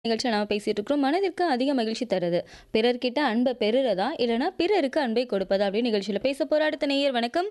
நிகழ்ச்சியில் நாம பேசிட்டு இருக்கிறோம் மனதிற்கு அதிக மகிழ்ச்சி தருது பிறர்கிட்ட அன்பை பெறுறதா இல்லைன்னா பிறருக்கு அன்பை கொடுப்பதா அப்படின்னு நிகழ்ச்சியில் பேச போற அடுத்த நேயர் வணக்கம்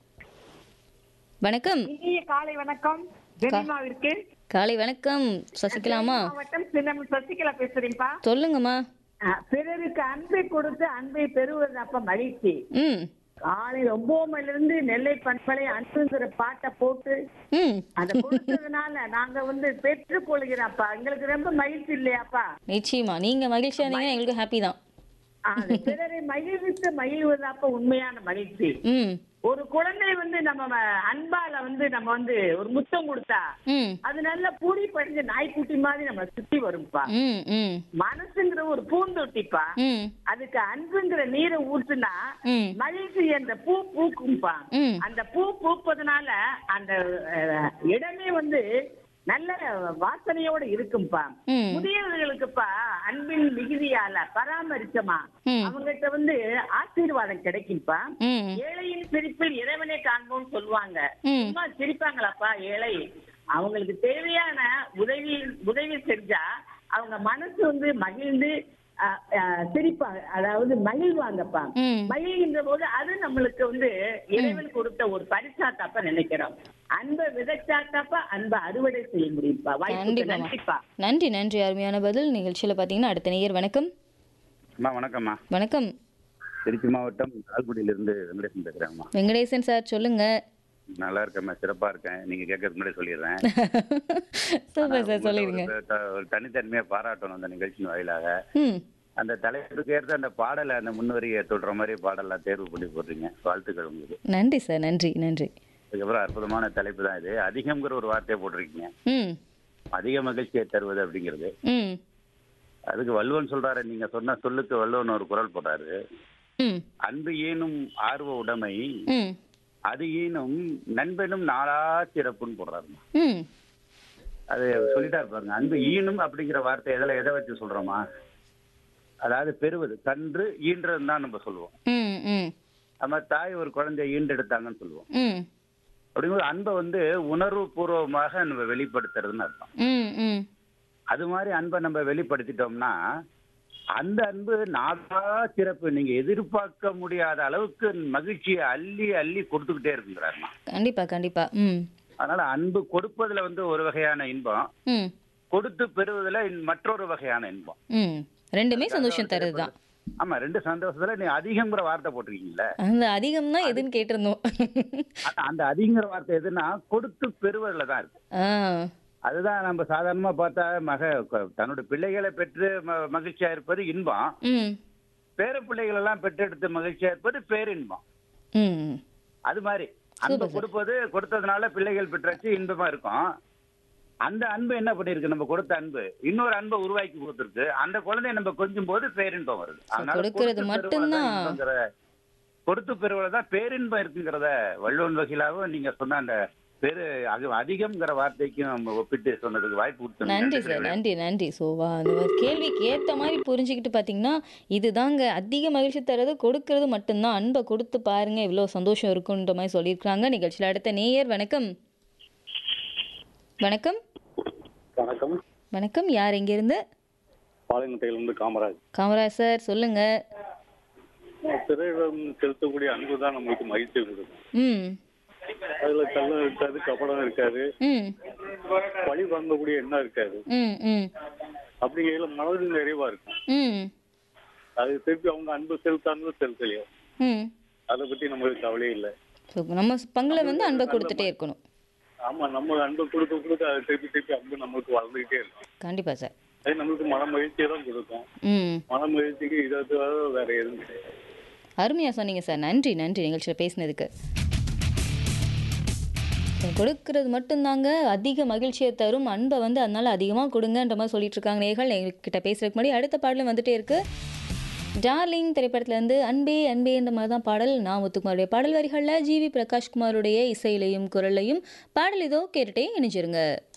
வணக்கம் இனிய காலை வணக்கம் ஜெனிமாவிற்கு காலை வணக்கம் சசிகலாமா மாவட்டம் சின்னம் சசிகலா பேசுறீங்கப்பா சொல்லுங்கம்மா அஹ், பிறருக்கு அன்பை கொடுத்து அன்பை பெறுவது அப்ப மகிழ்ச்சி ம் காலை ஒன்பது மணில இருந்து நெல்லை பண்பலை அன்புங்கிற பாட்டை போட்டு ம் அதை கொடுத்ததுனால நாங்க வந்து பெற்றுக் கொள்கிறோம்ப்பா எங்களுக்கு ரொம்ப மகிழ்ச்சி இல்லையாப்பா நிச்சயமா நீங்க மகிழ்ச்சியா இருந்தீங்கன்னா எங்களுக்கு ஹாப்பி தான் அது பிறரை மகிழ்வித்து மகிழ்வதாப்ப உண்மையான மகிழ்ச்சி ம் ஒரு குழந்தை வந்து நம்ம வ- அன்பால வந்து நம்ம வந்து ஒரு முத்தம் கொடுத்தா ம் அது நல்ல பூடி படிஞ்ச நாய்க்குட்டி மாதிரி நம்ம சுத்தி வரும்பா ம் ம் மனசுங்கிற ஒரு பூந்தொட்டிப்பா ம் அதுக்கு அன்புங்கிற நீரை ஊற்றுனா ம் மகிழ்ச்சி அந்த பூ பூக்கும்பா ம் அந்த பூ பூப்பதனால அந்த அஹ், இடமே வந்து நல்ல வாசனையோட இருக்கும்பா ம் முதியவர்களுக்குப்பா அன்பின் மிகுதியால பராமரிச்சமா ம் அவங்ககிட்ட வந்து ஆசீர்வாதம் கிடைக்கும்பா ம் ஏழையின் சிரிப்பில் இறைவனை காண்போம்னு சொல்லுவாங்க ம் சும்மா சிரிப்பாங்களாப்பா ஏழை அவங்களுக்கு தேவையான உதவி உதவி செஞ்சா அவங்க மனசு வந்து மகிழ்ந்து அஹ், அஹ், சிரிப்பாங்க அதாவது மகிழ்வாங்கப்பா ம் மகிழ்கின்ற போது அது நம்மளுக்கு வந்து இறைவன் கொடுத்த ஒரு பரிசாத்தாப்ப நினைக்கிறோம் அன்பை விதைச்சாத்தாப்பா அன்பை அறுவடை செய்ய முடியும்ப்பா வாய்ப்புக்கு கண்டிப்பாம்மா. நன்றிப்பா நன்றி நன்றி அருமையான பதில் நிகழ்ச்சியில் பார்த்தீங்கன்னா அடுத்த நேயர் வணக்கம் அம்மா வணக்கம்மா வணக்கம் திருச்சி மாவட்டம் லால்குடியிலிருந்து வெங்கடேசன் பேசுறேங்கம்மா வெங்கடேசன் சார் சொல்லுங்க நல்லா இருக்கேம்மா சிறப்பா இருக்கேன் நீங்க கேட்கறதுக்கு முன்னாடி சொல்லிடுறேன் சூப்பர் சார் சொல்லிடுங்க ஒரு த- ஒரு தனித்தன்மையா பாராட்டணும் அந்த நிகழ்ச்சியின் வாயிலாக ம் அந்த தலைப்புக்கு ஏற்ற அந்த பாடலை அந்த முன்வரியை தொடுற மாதிரி பாடலாம் தேர்வு பண்ணி போடுறீங்க வாழ்த்துக்கள் உங்களுக்கு நன்றி சார் நன்றி நன்றி அதுக்கப்புறம் அற்புதமான தலைப்பு தான் இது அதிகம்ங்கிற ஒரு வார்த்தையை போட்டிருக்கீங்க ம் அதிக மகிழ்ச்சியை தருவது அப்படிங்கிறது ம் அதுக்கு வள்ளுவன் சொல்றாரு நீங்க சொன்ன சொல்லுக்கு வள்ளுவன் ஒரு குரல் போட்டாரு ம் அன்பு ஈனும் ஆர்வ உடைமை ம் அது ஈனும் நண்பனும் நாளா சிறப்புன்னு போடுறாரு ம் அது சொல்லிட்டாரு பாருங்க அன்பு ஈனும் அப்படிங்கிற வார்த்தை எதில் எதை வச்சு சொல்றோமா அதாவது பெறுவது கன்று ஈன்றதுன்னு தான் நம்ம சொல்லுவோம் ம் ம் நம்ம தாய் ஒரு குழந்தைய ஈண்டெடுத்தாங்கன்னு சொல்லுவோம் ம் அப்படிங்கும்போது அன்பை வந்து உணர்வு பூர்வமாக நம்ம வெளிப்படுத்துறதுன்னு அர்த்தம் ம் ம் அது மாதிரி அன்பை நம்ம வெளிப்படுத்திட்டோம்னா அந்த அன்பு நாளா சிறப்பு நீங்க எதிர்பார்க்க முடியாத அளவுக்கு மகிழ்ச்சியை அள்ளி அள்ளி கொடுத்துக்கிட்டே இருக்குங்கிறாருமா கண்டிப்பா கண்டிப்பா ம் அதனால அன்பு கொடுப்பதுல வந்து ஒரு வகையான இன்பம் ம் கொடுத்து பெறுவதுல இன்- மற்றொரு வகையான இன்பம் ம் ரெண்டுமே சந்தோஷம் தருது தான் ஆமா ரெண்டு சந்தோஷத்துல நீ அதிகங்கிற வார்த்தை போட்டிருக்கீங்கல்ல அந்த அதிகம் தான் எதுன்னு கேட்டிருந்தோம் ஆனா அந்த அதிகங்கிற வார்த்தை எதுன்னா கொடுத்து பெறுவதுல தான் இருக்கு ஆ அதுதான் நம்ம சாதாரணமா பார்த்தா மக க- தன்னோட பிள்ளைகளை பெற்று ம- மகிழ்ச்சியா இருப்பது இன்பம் ம் பேர பிள்ளைகள் எல்லாம் பெற்றெடுத்து மகிழ்ச்சியா இருப்பது பேரின்பம் ம் அது மாதிரி அன்பு கொடுப்பது கொடுத்ததுனால பிள்ளைகள் பெற்றாச்சு இன்பமா இருக்கும் அந்த அன்பு என்ன பண்ணிருக்கு நம்ம கொடுத்த அன்பு இன்னொரு அன்பை உருவாக்கி கொடுத்துருக்கு அந்த குழந்தைய நம்ம கொஞ்சும் போது பேரின்பம் வருது அதனால கொடுக்கறது கொடுத்து மட்டும்தான். பெறுவதுதான் இன்பங்கிற- கொடுத்து பெறுவதுதான் பேரின்பம் இருக்குங்கிறத வள்ளுவன் வகையிலாவும் நீங்க சொன்ன அந்த பெரு அது அதிகம்ங்கிற வார்த்தைக்கும் நம்ம ஒப்பிட்டு சொன்னதுக்கு வாய்ப்பு கொடுத்தோம் நன்றி சார் நன்றி நன்றி சோவா அந்த மாதிரி கேள்விக்கு ஏற்ற மாதிரி புரிஞ்சுக்கிட்டு பார்த்தீங்கன்னா இதுதாங்க அதிக மகிழ்ச்சி தரது கொடுக்கறது மட்டும்தான் அன்பை கொடுத்து பாருங்க இவ்வளோ சந்தோஷம் இருக்குன்ற மாதிரி சொல்லியிருக்காங்க நிகழ்ச்சியில் அடுத்த நேயர் வணக்கம் வணக்கம் வணக்கம் வணக்கம் யார் எங்கேருந்து பாளையங்கோட்டையிலிருந்து காமராஜ் காமராஜ் சார் சொல்லுங்க பிறரிடம் செலுத்தக்கூடிய அன்பு தான் நம்மளுக்கு மகிழ்ச்சி கொடுக்கும் ம் அதுல கள்ளம் இருக்காது கபடம் இருக்காது ம் பழி வாங்கக்கூடிய எண்ணம் இருக்காது ம் ம் அப்படிங்கையில மனதில் நிறைவா இருக்கும் ம் அது திருப்பி அவங்க அன்பு செலுத்தாங்க செலுத்தலையோ ம் அதை பத்தி நம்மளுக்கு கவலையே இல்லை ஸோ நம்ம பங்குல வந்து அன்பை கொடுத்துட்டே இருக்கணும் ஆமா நம்ம அன்பு கொடுக்க கொடுக்க அது திருப்பி திருப்பி அன்பு நம்மளுக்கு வளர்ந்துகிட்டே இருக்கும் கண்டிப்பாக சார் அது நம்மளுக்கு மன மகிழ்ச்சியை தான் கொடுக்கும் ம் மன மகிழ்ச்சிக்கு இதை தவிர வேற எதுவும் கிடையாது அருமையாக சொன்னீங்க சார் நன்றி நன்றி நிகழ்ச்சியில் பேசினதுக்கு So, கொடுக்கறது மட்டும்தாங்க அதிக மகிழ்ச்சியை தரும் அன்பை வந்து அதனால அதிகமாக கொடுங்கன்ற மாதிரி சொல்லிட்டு இருக்காங்க நேர்கள் எங்ககிட்ட பேசுறதுக்கு முன்னாடி அடுத்த பாடலும் வந்துட்டே இருக்கு டார்லிங் திரைப்படத்துலேருந்து அன்பே அன்பே என்ற மாதிரி தான் பாடல் நான் முத்துக்குமாருடைய பாடல் வரிகளில் ஜிவி பிரகாஷ்குமாருடைய இசையிலையும் குரல்லையும் பாடல் இதோ கேட்டுட்டே இணைஞ்சிருங்க